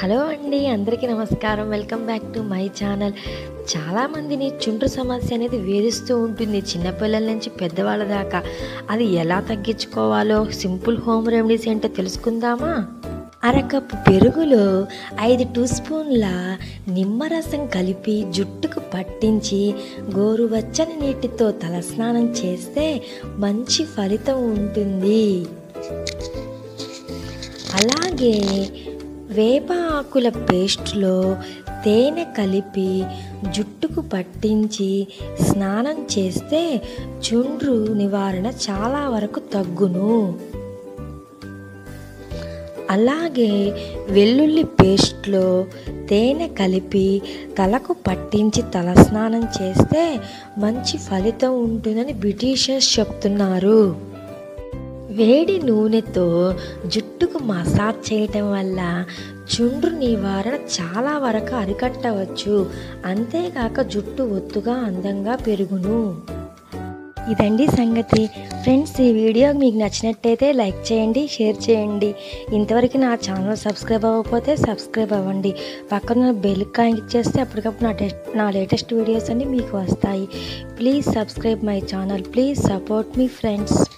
hello అండి అందరికీ నమస్కారం welcome back to my channel చాలామందిని చుండ్రు సమస్య అనేది వేధిస్తూ ఉంటుంది చిన్నపిల్లల నుంచి పెద్దవాళ్ళ దాకా అది ఎలా తగ్గించుకోవాలో సింపుల్ హోమ్ రెమెడీస్ ఏంటో తెలుసుకుందామా అరకప్పు పెరుగులో ఐదు టీ స్పూన్ల నిమ్మరసం కలిపి జుట్టుకు పట్టించి గోరువెచ్చని నీటితో తలస్నానం చేస్తే మంచి ఫలితం ఉంటుంది అలాగే వేప ఆకుల పేస్ట్లో తేనె కలిపి జుట్టుకు పట్టించి స్నానం చేస్తే చుండ్రు నివారణ చాలా వరకు తగ్గును అలాగే వెల్లుల్లి పేస్ట్లో తేనె కలిపి తలకు పట్టించి తలస్నానం చేస్తే మంచి ఫలితం ఉంటుందని బ్రిటిషర్స్ చెప్తున్నారు వేడి నూనెతో జుట్టుకు మసాజ్ చేయటం వల్ల చుండ్రు నివారణ చాలా వరకు అరికట్టవచ్చు అంతేకాక జుట్టు ఒత్తుగా అందంగా పెరుగును ఇదండి సంగతి ఫ్రెండ్స్ ఈ వీడియో మీకు నచ్చినట్టయితే లైక్ చేయండి షేర్ చేయండి ఇంతవరకు నా ఛానల్ సబ్స్క్రైబ్ అవ్వకపోతే సబ్స్క్రైబ్ అవ్వండి పక్కన బెల్ కాయిన్ ఇచ్చేస్తే అప్పటికప్పుడు నా టెస్ట్ నా లేటెస్ట్ వీడియోస్ అన్ని మీకు వస్తాయి please subscribe my channel please support మీ ఫ్రెండ్స్